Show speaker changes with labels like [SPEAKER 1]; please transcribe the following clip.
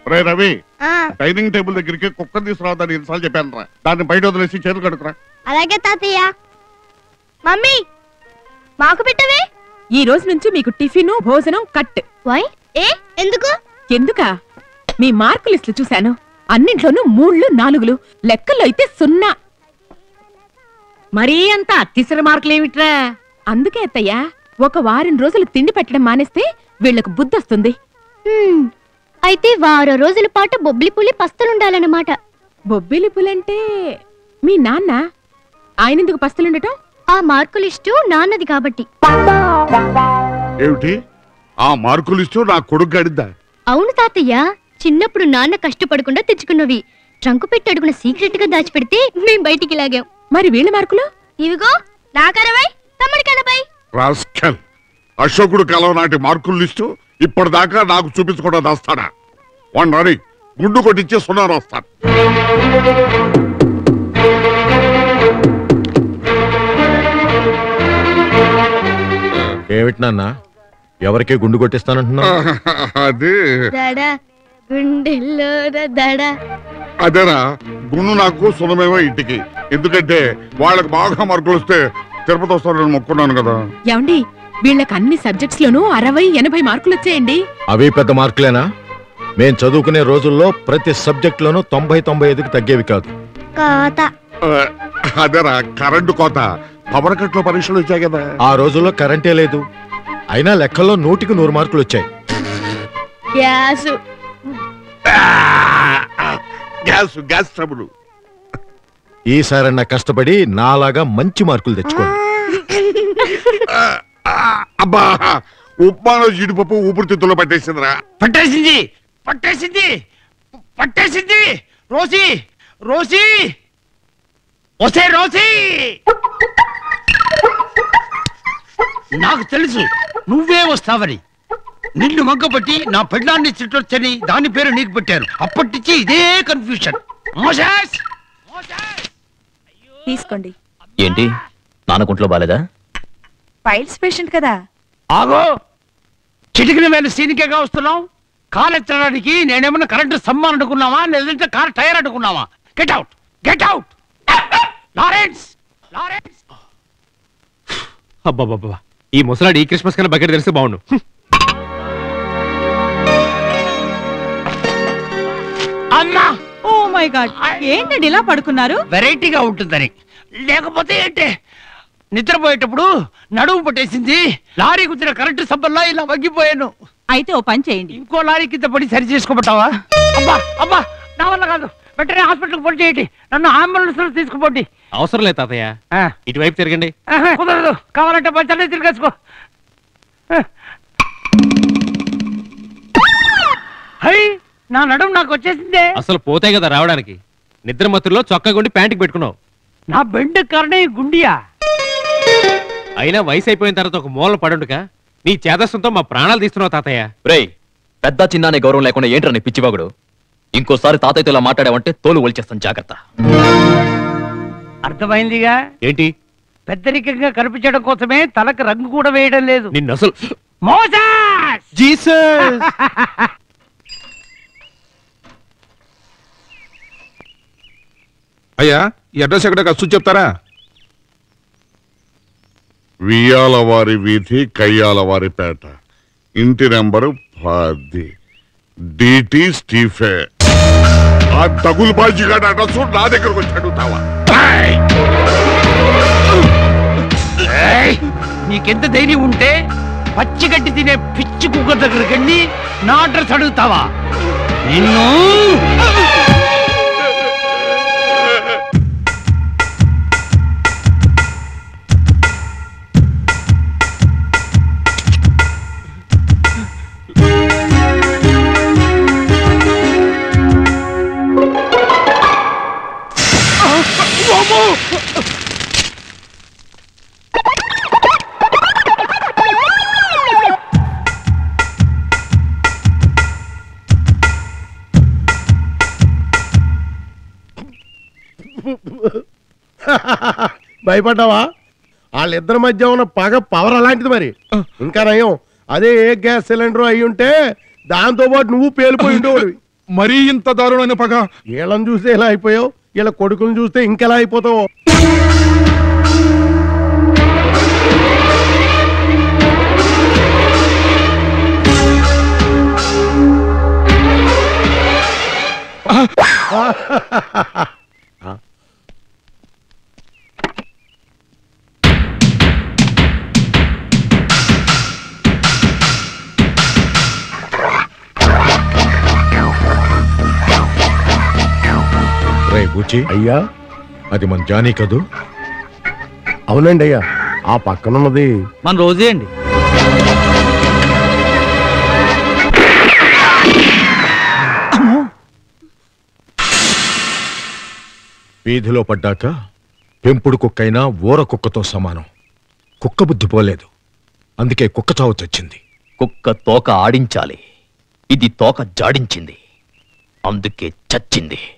[SPEAKER 1] రే రవి
[SPEAKER 2] ఆ,
[SPEAKER 1] dining table దగ్గరికి cooker తీసుకురావద్దని ఎన్నిసార్లు చెప్పాను రా దాన్ని బయట వదిలేసి చేతులు కడుకురా
[SPEAKER 2] అలాగే తాతయ్య మమ్మీ మాకు పెట్టవే
[SPEAKER 3] ఈ రోజు నుంచి మీకు టిఫిను భోజనం కట్
[SPEAKER 2] వై ఏ ఎందుకు
[SPEAKER 3] ఎందుకా మీ మార్కు లిస్టులు చూశాను అన్నింట్లోనూ మూళ్ళు నాలుగులు లెక్కల్లో అయితే సున్నా
[SPEAKER 4] మరీ అంత అత్తిసర మార్కులేమిట్రా
[SPEAKER 3] అందుకే అత్తయ్యా ఒక వారం రోజులు తిండి పెట్టడం మానేస్తే వీళ్లకు బుద్ధొస్తుంది
[SPEAKER 2] హ్మ్, అయితే వారం రోజుల పాటు బొబ్బిలి పులి పస్తులుండాలన్నమాట
[SPEAKER 3] బొబ్బిలి పులంటే మీ నాన్న ఆయనెందుకు పస్తులుండటం
[SPEAKER 2] ఆ మార్కులు ఇష్టం నాన్నది కాబట్టి
[SPEAKER 1] ఏమిటి ఆ మార్కులు ఇస్తూ నా కొడుకు గడిద్దా
[SPEAKER 2] అవును తాతయ్య చిన్నప్పుడు నాన్న కష్టపడకుండా తెచ్చుకున్నవి ట్రంకు పెట్టి అడుగున సీక్రెట్ గా దాచిపెడితే మేం బయటికి లాగాం
[SPEAKER 3] మరి వీళ్ళ మార్కులు
[SPEAKER 2] ఇవిగో నాకరవై తమ్ముడికి ఎనభై
[SPEAKER 1] రాస్కల్ అశోకుడు కాలం నాటి మార్కులు లిస్టు ఇప్పటిదాకా నాకు చూపించకుండా దాస్తాడా వన్ రాని గుండు కొట్టించి సున్నా రాస్తాను
[SPEAKER 5] ఏమిటి నాన్న ఎవరికే గుండు కొట్టిస్తానంటున్నా
[SPEAKER 1] అది
[SPEAKER 2] దడ గుండెల్లో దడ
[SPEAKER 1] అదేనా గుండు నాకు సున్నమేమో ఇంటికి ఎందుకంటే వాళ్ళకి బాగా మార్కులు వస్తే తిరుపతి వస్తారని మొక్కున్నాను కదా
[SPEAKER 3] ఏమండి వీళ్ళకి అన్ని సబ్జెక్ట్స్ లోనూ అరవై ఎనభై మార్కులు వచ్చాయండి
[SPEAKER 5] అవి పెద్ద మార్కులేనా మేం చదువుకునే రోజుల్లో ప్రతి సబ్జెక్ట్ లోనూ తొంభై తొంభై ఐదుకి తగ్గేవి కాదు
[SPEAKER 2] కాత
[SPEAKER 1] ఆ, అదేరా కరెంటు కోత పవర్ కట్లో పరీక్షలు వచ్చాయి కదా
[SPEAKER 5] ఆ రోజుల్లో కరెంటే లేదు అయినా లెక్కల్లో నూటికి నూరు మార్కులు వచ్చాయి
[SPEAKER 2] గ్యాసు
[SPEAKER 1] గ్యాస్ గ్యాస్ ట్రబుల్
[SPEAKER 5] ఈసారన్నా కష్టపడి నాలాగా మంచి మార్కులు తెచ్చుకోండి
[SPEAKER 1] అబ్బా ఉప్మాలో జీడిపప్పు ఊపిరితిత్తులో పట్టేసిందిరా
[SPEAKER 6] పట్టేసింది పట్టేసింది పట్టేసింది రోసి రోసి వసే రోసి నాకు తెలుసు నువ్వే వస్తావని నిన్ను మగ్గబట్టి నా పెళ్ళాన్ని చిట్టొచ్చని దాని పేరు నీకు పెట్టారు అప్పటి నుంచి ఇదే కన్ఫ్యూషన్ మోసెస్ మోసెస్
[SPEAKER 3] తీసుకోండి
[SPEAKER 7] ఏంటి నాన్నకుంట్లో బాలేదా
[SPEAKER 3] ఫైల్స్ పేషెంట్ కదా
[SPEAKER 6] ఆగో చిటికిన వేలు సీనికేగా వస్తున్నాం కార్ ఎత్తడానికి నేనేమన్నా కరెంటు స్తంభం అనుకున్నావా లేదంటే కార్ టైర్ అనుకున్నావా get out get out Lawrence Lawrence
[SPEAKER 8] అబ్బాబ్బా ఈ ముసలాడు ఈ క్రిస్మస్ కన్నా బకెట్ తెలిస్తే బాగుండు హ్మ్.
[SPEAKER 6] అమ్మా
[SPEAKER 4] ఓ మై గాడ్ ఏంటండి ఇలా పడుకున్నారు
[SPEAKER 6] వెరైటీగా ఉంటుందని లేకపోతే ఏంటే నిద్రపోయేటప్పుడు నడుము పట్టేసింది లారీ కుదిన కరెంటు స్తంభంలో ఇలా వగ్గిపోయాను
[SPEAKER 4] అయితే ఓ పని చేయండి
[SPEAKER 6] ఇంకో లారీ కింద పడి సరి చేసుకోబట్టావా అబ్బా అబ్బా నా వల్ల కాదు వెంటనే హాస్పిటల్కి ఫోన్ చేయండి నన్ను అంబులెన్స్ లో తీసుకుపోండి
[SPEAKER 8] అవసరం లేదు తాతయ్య
[SPEAKER 6] ఆ.
[SPEAKER 8] ఇటువైపు తిరగండి
[SPEAKER 6] ఆహా, కుదరదు కావాలంటే పంచాలే తిరిగేసుకో ఆ. హై నా నడుము నాకు వచ్చేసిందే
[SPEAKER 8] అసలు పోతే కదా రావడానికి నిద్ర మత్తులో చొక్కా గుండి ప్యాంటుకి పెట్టుకున్నావు
[SPEAKER 6] నా బెండ్ కారణం ఈ గుండియా
[SPEAKER 8] అయినా వయసు అయిపోయిన తర్వాత ఒక మూల పడుండుగా నీ చేదస్సుతో మా ప్రాణాలు తీస్తున్నావు తాతయ్య
[SPEAKER 7] రేయ్ పెద్ద చిన్న అనే గౌరవం లేకుండా ఏంట్రా నీ పిచ్చివాగుడు ఇంకోసారి తాతయ్యతో ఇలా మాట్లాడావంటే తోలు ఒలిచేస్తాను జాగ్రత్త
[SPEAKER 6] అర్థమైందిగా
[SPEAKER 8] ఏంటి
[SPEAKER 6] పెద్దరికంగా కనిపించడం కోసమే తలకు రంగు కూడా వేయడం లేదు
[SPEAKER 8] నిన్ను అసలు
[SPEAKER 6] మోసాస్
[SPEAKER 8] జీసస్
[SPEAKER 9] అయ్యా ఈ అడ్రస్ ఎక్కడ కాస్త చెప్తారా
[SPEAKER 1] వియ్యాలవారి వీధి కయ్యాలవారి పేట ఇంటి నెంబరు పది డిటి స్టీఫే ఆ తగులు బాజీగాడు అడ్రస్ నా దగ్గరకు వచ్చి అడుగుతావా
[SPEAKER 6] ఏయ్! నీకెంత ధైర్యం ఉంటే పచ్చిగడ్డి తినే పిచ్చి కుక్క దగ్గరికి వెళ్ళి నా అడ్రస్ అడుగుతావా నిన్ను
[SPEAKER 10] భయపడ్డావా వాళ్ళిద్దరి మధ్య ఉన్న పగ పవర్ అలాంటిది మరి ఇంకా నయం అదే ఏ గ్యాస్ సిలిండర్ అయి ఉంటే దాంతో పాటు నువ్వు పేలిపోయి ఉండేవాడివి
[SPEAKER 9] మరీ ఇంత దారుణమైన పగ
[SPEAKER 10] వీళ్ళని చూస్తే ఎలా అయిపోయావు వీళ్ళ కొడుకుని చూస్తే ఇంకెలా అయిపోతావు
[SPEAKER 5] రే బుచ్చి
[SPEAKER 10] అయ్యా
[SPEAKER 5] అది మన జానీ కదూ
[SPEAKER 10] అవునండి అయ్యా ఆ పక్కనున్నది
[SPEAKER 4] మన రోజే అండి
[SPEAKER 5] వీధిలో పడ్డాక పెంపుడు కుక్కైనా ఊర కుక్కతో సమానం కుక్క బుద్ధి పోలేదు అందుకే కుక్క చావు చచ్చింది
[SPEAKER 7] కుక్క తోక ఆడించాలి ఇది తోక జాడించింది అందుకే చచ్చింది